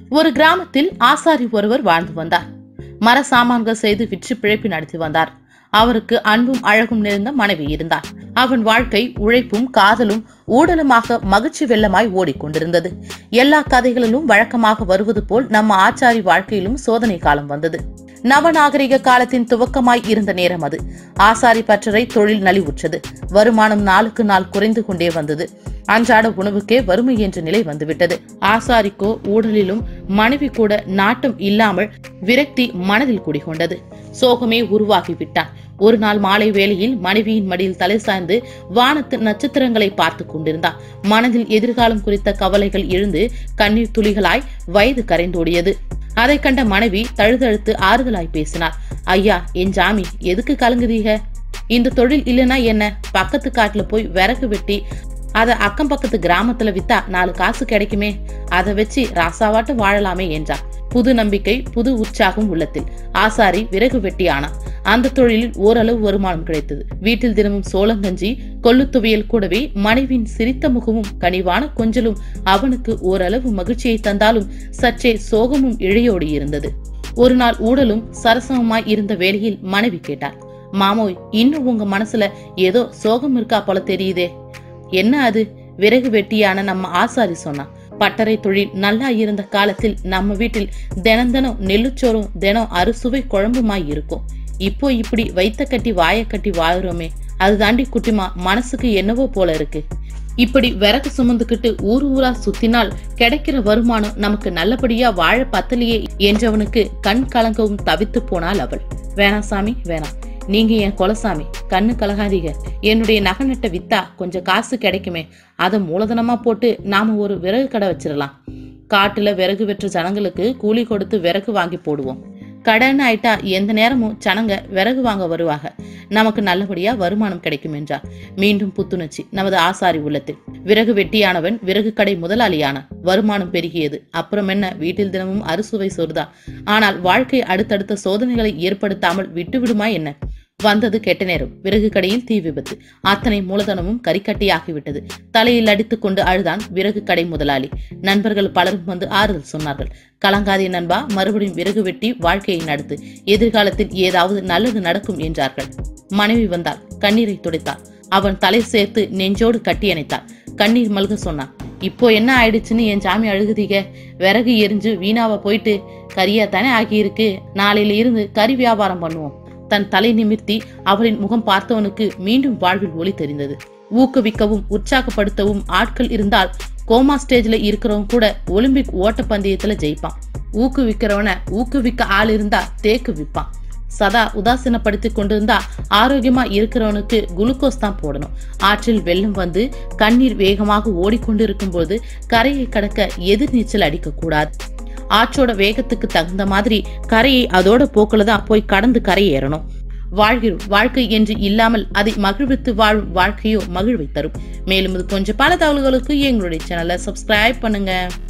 ஒரு கிராமத்தில் ஆசாரி ஒருவர் வாழ்ந்து வந்தார் மர சாமான்கள் செய்து விற்று பிழைப்பு நடத்தி வந்தார் அவருக்கு அன்பும் அழகும் நிறைந்த மனைவி இருந்தார் அவன் வாழ்க்கை உழைப்பும் காதலும் ஊடலுமாக மகிழ்ச்சி வெள்ளமாய் ஓடிக்கொண்டிருந்தது எல்லா கதைகளிலும் வழக்கமாக வருவது போல் நம்ம ஆச்சாரி வாழ்க்கையிலும் சோதனை காலம் வந்தது நவநாகரிக காலத்தின் துவக்கமாய் இருந்த நேரம் அது ஆசாரி பற்றரை தொழில் நலிவுற்றது வருமானம் நாளுக்கு நாள் குறைந்து கொண்டே வந்தது அன்றாட உணவுக்கே வறுமை என்ற நிலை வந்துவிட்டது ஆசாரிக்கோ ஊழலிலும் மனைவி கூட நாட்டம் இல்லாமல் விரக்தி மனதில் குடிகொண்டது சோகமே உருவாகிவிட்டான் ஒரு நாள் மாலை வேளையில் மனைவியின் மடியில் தலை சாய்ந்து வானத்து நட்சத்திரங்களை பார்த்து கொண்டிருந்தான் மனதில் எதிர்காலம் குறித்த கவலைகள் எழுந்து கண்ணீர் துளிகளாய் வயது கரைந்தோடியது அதை கண்ட மனைவி தழுதழுத்து ஆறுதலாய் பேசினார் ஐயா என் ஜாமி எதுக்கு கலங்குதீங்க இந்த தொழில் இல்லைன்னா என்ன பக்கத்து காட்டுல போய் விறகு வெட்டி அத அக்கம் பக்கத்து கிராமத்துல வித்தா நாலு காசு கிடைக்குமே அதை வச்சு ராசாவாட்டு வாழலாமே என்றார் புது நம்பிக்கை புது உற்சாகம் உள்ளத்தில் ஆசாரி விறகு வெட்டி ஆனான் அந்த தொழிலில் ஓரளவு வருமானம் கிடைத்தது வீட்டில் தினமும் சோளங்கஞ்சி கொள்ளு துவையல் கூடவே மனைவியின் சிரித்த முகமும் கனிவான கொஞ்சலும் அவனுக்கு ஓரளவு மகிழ்ச்சியை தந்தாலும் சற்றே சோகமும் இழையோடி இருந்தது ஒரு நாள் ஊடலும் சரசமுமாய் இருந்த வேளையில் மனைவி கேட்டார் மாமோய் இன்னும் உங்க மனசுல ஏதோ சோகம் இருக்கா போல தெரியுதே என்ன அது விறகு வெட்டியான நம்ம ஆசாரி சொன்னான் பட்டறை தொழில் நல்லா இருந்த காலத்தில் நம்ம வீட்டில் தினம் தினம் நெல்லுச்சோறும் தினம் அறுசுவை குழம்புமாய் இருக்கும் இப்போ இப்படி வைத்த கட்டி வாய கட்டி வாழுறோமே அது தாண்டி குட்டிமா மனசுக்கு என்னவோ போல இருக்கு இப்படி விறகு சுமந்துக்கிட்டு ஊர் ஊரா சுத்தினால் கிடைக்கிற வருமானம் நமக்கு நல்லபடியா வாழ பத்தலையே என்றவனுக்கு கண் கலங்கவும் தவித்து போனாள் அவள் வேணாம் சாமி வேணாம் நீங்க என் கொலசாமி கண்ணு கலகாதீங்க என்னுடைய நகை நட்ட வித்தா கொஞ்சம் காசு கிடைக்குமே அதை மூலதனமா போட்டு நாம ஒரு விறகு கடை வச்சிடலாம் காட்டுல விறகு வெற்ற ஜனங்களுக்கு கூலி கொடுத்து விறகு வாங்கி போடுவோம் கடன் ஆயிட்டா எந்த நேரமும் ஜனங்க விறகு வாங்க வருவாங்க நமக்கு நல்லபடியா வருமானம் கிடைக்கும் என்றார் மீண்டும் புத்துணர்ச்சி நமது ஆசாரி உள்ளத்தில் விறகு வெட்டியானவன் விறகு கடை முதலாளியானான் வருமானம் பெருகியது அப்புறம் என்ன வீட்டில் தினமும் அறுசுவை சோறுதான் ஆனால் வாழ்க்கை அடுத்தடுத்த சோதனைகளை ஏற்படுத்தாமல் விட்டுவிடுமா என்ன வந்தது கெட்ட நேரம் விறகு கடையில் தீ விபத்து அத்தனை மூலதனமும் கரிக்கட்டியாகிவிட்டது தலையில் அடித்துக் கொண்டு அழுதான் விறகு கடை முதலாளி நண்பர்கள் பலரும் வந்து ஆறுதல் சொன்னார்கள் கலங்காதே நண்பா மறுபடியும் விறகு வெட்டி வாழ்க்கையை நடத்து எதிர்காலத்தில் ஏதாவது நல்லது நடக்கும் என்றார்கள் மனைவி வந்தாள் கண்ணீரை துடைத்தாள் அவன் தலை சேர்த்து நெஞ்சோடு கட்டி அணைத்தாள் கண்ணீர் மல்க சொன்னான் இப்போ என்ன ஆயிடுச்சுன்னு என் சாமி அழுகுதீங்க விறகு எரிஞ்சு வீணாவ போயிட்டு கரியா தானே ஆகியிருக்கு நாளையில இருந்து கறி வியாபாரம் பண்ணுவோம் தன் தலை நிமிர்த்தி அவளின் முகம் பார்த்தவனுக்கு மீண்டும் வாழ்வில் ஒளி தெரிந்தது ஊக்குவிக்கவும் உற்சாகப்படுத்தவும் ஆட்கள் இருந்தால் கோமா ஸ்டேஜ்ல இருக்கிறவன் கூட ஒலிம்பிக் ஓட்ட பந்தயத்துல ஜெயிப்பான் ஊக்குவிக்கிறவன ஊக்குவிக்க ஆள் இருந்தா தேக்கு விப்பான் சதா உதாசீனப்படுத்திக் கொண்டிருந்தா ஆரோக்கியமா இருக்கிறவனுக்கு குளுக்கோஸ் தான் போடணும் ஆற்றில் வெள்ளம் வந்து கண்ணீர் வேகமாக ஓடிக்கொண்டிருக்கும் போது கரையை கடக்க எதிர்நீச்சல் அடிக்க கூடாது ஆற்றோட வேகத்துக்கு தகுந்த மாதிரி கரையை அதோட போக்குல தான் போய் கடந்து கரை ஏறணும் வாழ்கிறோம் வாழ்க்கை என்று இல்லாமல் அதை மகிழ்வித்து வாழும் வாழ்க்கையோ மகிழ்வை தரும் மேலும் இது கொஞ்சம் பல தகவல்களுக்கு எங்களுடைய சேனலை சப்ஸ்கிரைப் பண்ணுங்க